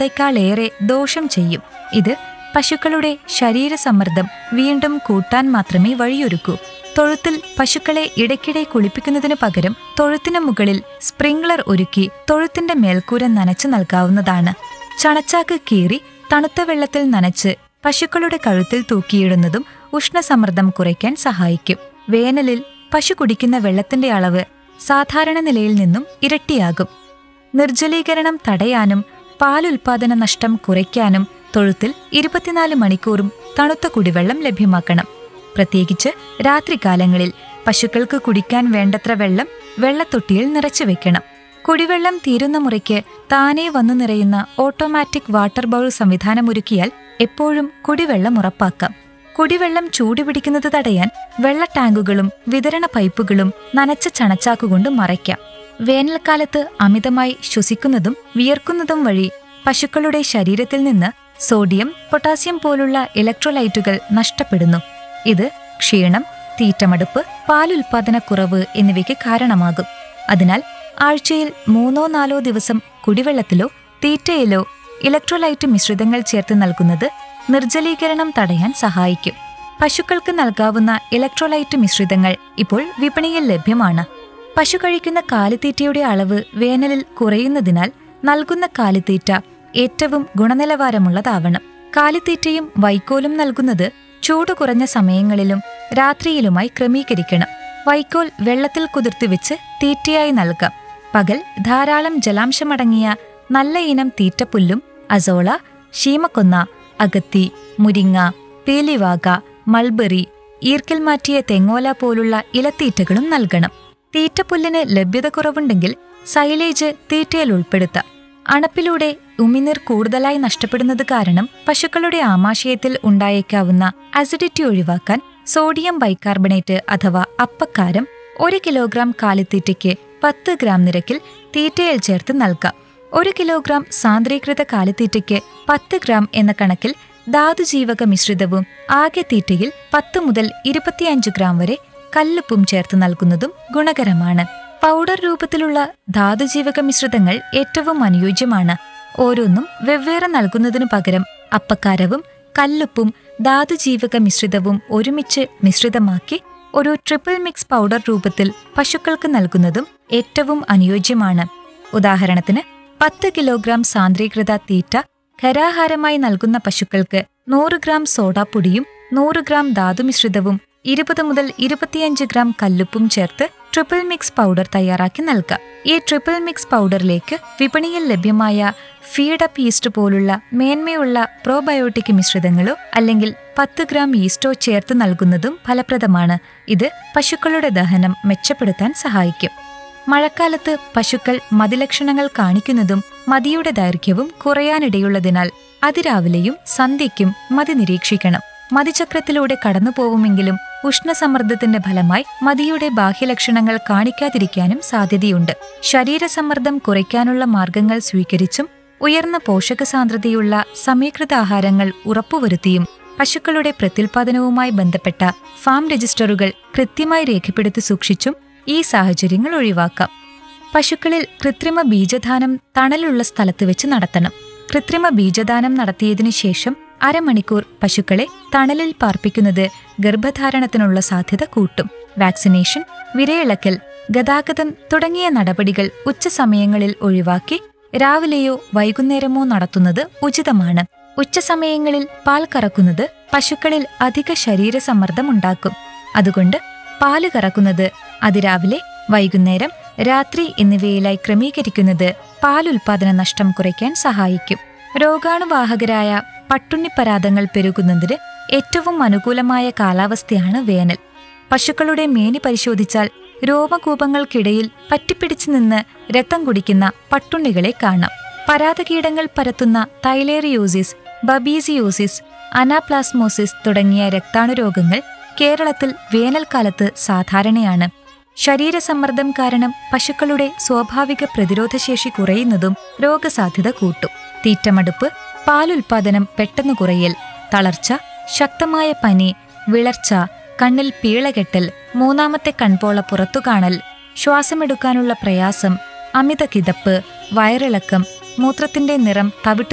ത്തേക്കാളേറെ ദോഷം ചെയ്യും ഇത് പശുക്കളുടെ ശരീരസമ്മർദ്ദം വീണ്ടും കൂട്ടാൻ മാത്രമേ വഴിയൊരുക്കൂ തൊഴുത്തിൽ പശുക്കളെ ഇടയ്ക്കിടെ കുളിപ്പിക്കുന്നതിനു പകരം തൊഴുത്തിന് മുകളിൽ സ്പ്രിംഗ്ലർ ഒരുക്കി തൊഴുത്തിന്റെ മേൽക്കൂര നനച്ചു നൽകാവുന്നതാണ് ചണച്ചാക്ക് കീറി തണുത്ത വെള്ളത്തിൽ നനച്ച് പശുക്കളുടെ കഴുത്തിൽ തൂക്കിയിടുന്നതും ഉഷ്ണസമ്മർദ്ദം കുറയ്ക്കാൻ സഹായിക്കും വേനലിൽ പശു കുടിക്കുന്ന വെള്ളത്തിന്റെ അളവ് സാധാരണ നിലയിൽ നിന്നും ഇരട്ടിയാകും നിർജ്ജലീകരണം തടയാനും പാലുൽപാദന നഷ്ടം കുറയ്ക്കാനും തൊഴുത്തിൽ ഇരുപത്തിനാല് മണിക്കൂറും തണുത്ത കുടിവെള്ളം ലഭ്യമാക്കണം പ്രത്യേകിച്ച് രാത്രികാലങ്ങളിൽ പശുക്കൾക്ക് കുടിക്കാൻ വേണ്ടത്ര വെള്ളം വെള്ളത്തൊട്ടിയിൽ നിറച്ചു വെക്കണം കുടിവെള്ളം തീരുന്ന മുറയ്ക്ക് താനേ വന്നു നിറയുന്ന ഓട്ടോമാറ്റിക് വാട്ടർ ബൗൾ സംവിധാനമൊരുക്കിയാൽ എപ്പോഴും കുടിവെള്ളം ഉറപ്പാക്കാം കുടിവെള്ളം ചൂടുപിടിക്കുന്നത് തടയാൻ വെള്ള ടാങ്കുകളും വിതരണ പൈപ്പുകളും നനച്ച ചണച്ചാക്കുകൊണ്ട് മറയ്ക്കാം വേനൽക്കാലത്ത് അമിതമായി ശ്വസിക്കുന്നതും വിയർക്കുന്നതും വഴി പശുക്കളുടെ ശരീരത്തിൽ നിന്ന് സോഡിയം പൊട്ടാസ്യം പോലുള്ള ഇലക്ട്രോലൈറ്റുകൾ നഷ്ടപ്പെടുന്നു ഇത് ക്ഷീണം തീറ്റമടുപ്പ് പാലുൽപാദനക്കുറവ് എന്നിവയ്ക്ക് കാരണമാകും അതിനാൽ ആഴ്ചയിൽ മൂന്നോ നാലോ ദിവസം കുടിവെള്ളത്തിലോ തീറ്റയിലോ ഇലക്ട്രോലൈറ്റ് മിശ്രിതങ്ങൾ ചേർത്ത് നൽകുന്നത് നിർജ്ജലീകരണം തടയാൻ സഹായിക്കും പശുക്കൾക്ക് നൽകാവുന്ന ഇലക്ട്രോലൈറ്റ് മിശ്രിതങ്ങൾ ഇപ്പോൾ വിപണിയിൽ ലഭ്യമാണ് പശു കഴിക്കുന്ന കാലിത്തീറ്റയുടെ അളവ് വേനലിൽ കുറയുന്നതിനാൽ നൽകുന്ന കാലിത്തീറ്റ ഏറ്റവും ഗുണനിലവാരമുള്ളതാവണം കാലിത്തീറ്റയും വൈക്കോലും നൽകുന്നത് ചൂട് കുറഞ്ഞ സമയങ്ങളിലും രാത്രിയിലുമായി ക്രമീകരിക്കണം വൈക്കോൽ വെള്ളത്തിൽ കുതിർത്തി വെച്ച് തീറ്റയായി നൽകാം പകൽ ധാരാളം ജലാംശമടങ്ങിയ നല്ല ഇനം തീറ്റപ്പുല്ലും അസോള ശീമക്കൊന്ന അകത്തി മുരിങ്ങ പേലിവാക മൾബറി ഈർക്കിൽ മാറ്റിയ തെങ്ങോല പോലുള്ള ഇലത്തീറ്റകളും നൽകണം തീറ്റപ്പുല്ലിന് ലഭ്യത കുറവുണ്ടെങ്കിൽ സൈലേജ് തീറ്റയിൽ ഉൾപ്പെടുത്താം അണപ്പിലൂടെ ഉമിനീർ കൂടുതലായി നഷ്ടപ്പെടുന്നത് കാരണം പശുക്കളുടെ ആമാശയത്തിൽ ഉണ്ടായേക്കാവുന്ന അസിഡിറ്റി ഒഴിവാക്കാൻ സോഡിയം ബൈകാർബണേറ്റ് അഥവാ അപ്പക്കാരം ഒരു കിലോഗ്രാം കാലിത്തീറ്റയ്ക്ക് പത്ത് ഗ്രാം നിരക്കിൽ തീറ്റയിൽ ചേർത്ത് നൽകാം ഒരു കിലോഗ്രാം സാന്ദ്രീകൃത കാലിത്തീറ്റയ്ക്ക് പത്ത് ഗ്രാം എന്ന കണക്കിൽ ധാതുജീവക മിശ്രിതവും ആകെ തീറ്റയിൽ പത്ത് മുതൽ ഇരുപത്തിയഞ്ച് ഗ്രാം വരെ കല്ലുപ്പും ചേർത്ത് നൽകുന്നതും ഗുണകരമാണ് പൗഡർ രൂപത്തിലുള്ള ധാതുജീവക മിശ്രിതങ്ങൾ ഏറ്റവും അനുയോജ്യമാണ് ഓരോന്നും വെവ്വേറെ നൽകുന്നതിനു പകരം അപ്പക്കാരവും കല്ലുപ്പും ധാതുജീവക മിശ്രിതവും ഒരുമിച്ച് മിശ്രിതമാക്കി ഒരു ട്രിപ്പിൾ മിക്സ് പൗഡർ രൂപത്തിൽ പശുക്കൾക്ക് നൽകുന്നതും ഏറ്റവും അനുയോജ്യമാണ് ഉദാഹരണത്തിന് പത്ത് കിലോഗ്രാം സാന്ദ്രീകൃത തീറ്റ ഖരാഹാരമായി നൽകുന്ന പശുക്കൾക്ക് നൂറ് ഗ്രാം സോഡാപ്പൊടിയും നൂറ് ഗ്രാം ധാതുമിശ്രിതവും ഇരുപത് മുതൽ ഇരുപത്തിയഞ്ച് ഗ്രാം കല്ലുപ്പും ചേർത്ത് ട്രിപ്പിൾ മിക്സ് പൗഡർ തയ്യാറാക്കി നൽകാം ഈ ട്രിപ്പിൾ മിക്സ് പൗഡറിലേക്ക് വിപണിയിൽ ലഭ്യമായ ഫീഡപ്പ് ഈസ്റ്റ് പോലുള്ള മേന്മയുള്ള പ്രോബയോട്ടിക് മിശ്രിതങ്ങളോ അല്ലെങ്കിൽ പത്ത് ഗ്രാം ഈസ്റ്റോ ചേർത്ത് നൽകുന്നതും ഫലപ്രദമാണ് ഇത് പശുക്കളുടെ ദഹനം മെച്ചപ്പെടുത്താൻ സഹായിക്കും മഴക്കാലത്ത് പശുക്കൾ മതിലക്ഷണങ്ങൾ കാണിക്കുന്നതും മതിയുടെ ദൈർഘ്യവും കുറയാനിടയുള്ളതിനാൽ അതിരാവിലെയും സന്ധ്യയ്ക്കും മതി നിരീക്ഷിക്കണം മതിചക്രത്തിലൂടെ കടന്നുപോവുമെങ്കിലും ഉഷ്ണസമ്മർദ്ദത്തിന്റെ ഫലമായി മതിയുടെ ബാഹ്യലക്ഷണങ്ങൾ കാണിക്കാതിരിക്കാനും സാധ്യതയുണ്ട് ശരീരസമ്മർദ്ദം കുറയ്ക്കാനുള്ള മാർഗങ്ങൾ സ്വീകരിച്ചും ഉയർന്ന പോഷക സാന്ദ്രതയുള്ള സമീകൃത ആഹാരങ്ങൾ ഉറപ്പുവരുത്തിയും പശുക്കളുടെ പ്രത്യുൽപാദനവുമായി ബന്ധപ്പെട്ട ഫാം രജിസ്റ്ററുകൾ കൃത്യമായി രേഖപ്പെടുത്തി സൂക്ഷിച്ചും ഈ സാഹചര്യങ്ങൾ ഒഴിവാക്കാം പശുക്കളിൽ കൃത്രിമ ബീജദാനം തണലുള്ള സ്ഥലത്ത് വെച്ച് നടത്തണം കൃത്രിമ ബീജദാനം നടത്തിയതിനു ശേഷം അരമണിക്കൂർ പശുക്കളെ തണലിൽ പാർപ്പിക്കുന്നത് ഗർഭധാരണത്തിനുള്ള സാധ്യത കൂട്ടും വാക്സിനേഷൻ വിരയിളക്കൽ ഗതാഗതം തുടങ്ങിയ നടപടികൾ ഉച്ചസമയങ്ങളിൽ ഒഴിവാക്കി രാവിലെയോ വൈകുന്നേരമോ നടത്തുന്നത് ഉചിതമാണ് ഉച്ചസമയങ്ങളിൽ പാൽ കറക്കുന്നത് പശുക്കളിൽ അധിക ശരീരസമ്മർദ്ദം ഉണ്ടാക്കും അതുകൊണ്ട് പാല് കറക്കുന്നത് അതിരാവിലെ വൈകുന്നേരം രാത്രി എന്നിവയിലായി ക്രമീകരിക്കുന്നത് പാലുൽപാദന നഷ്ടം കുറയ്ക്കാൻ സഹായിക്കും രോഗാണുവാഹകരായ പട്ടുണ്ണിപ്പരാതങ്ങൾ പെരുകുന്നതിന് ഏറ്റവും അനുകൂലമായ കാലാവസ്ഥയാണ് വേനൽ പശുക്കളുടെ മേനി പരിശോധിച്ചാൽ രോമകൂപങ്ങൾക്കിടയിൽ പറ്റിപ്പിടിച്ചു നിന്ന് രക്തം കുടിക്കുന്ന പട്ടുണ്ണികളെ കാണാം പരാതകീടങ്ങൾ പരത്തുന്ന തൈലേറിയോസിസ് ബബീസിയോസിസ് അനാപ്ലാസ്മോസിസ് തുടങ്ങിയ രക്താണുരോഗങ്ങൾ കേരളത്തിൽ വേനൽക്കാലത്ത് സാധാരണയാണ് ശരീരസമ്മർദ്ദം കാരണം പശുക്കളുടെ സ്വാഭാവിക പ്രതിരോധശേഷി കുറയുന്നതും രോഗസാധ്യത കൂട്ടും തീറ്റമടുപ്പ് പാലുൽപാദനം പെട്ടെന്ന് കുറയൽ തളർച്ച ശക്തമായ പനി വിളർച്ച കണ്ണിൽ പീളകെട്ടൽ മൂന്നാമത്തെ കൺപോള പുറത്തുകാണൽ ശ്വാസമെടുക്കാനുള്ള പ്രയാസം അമിത കിതപ്പ് വയറിളക്കം മൂത്രത്തിന്റെ നിറം തവിട്ട്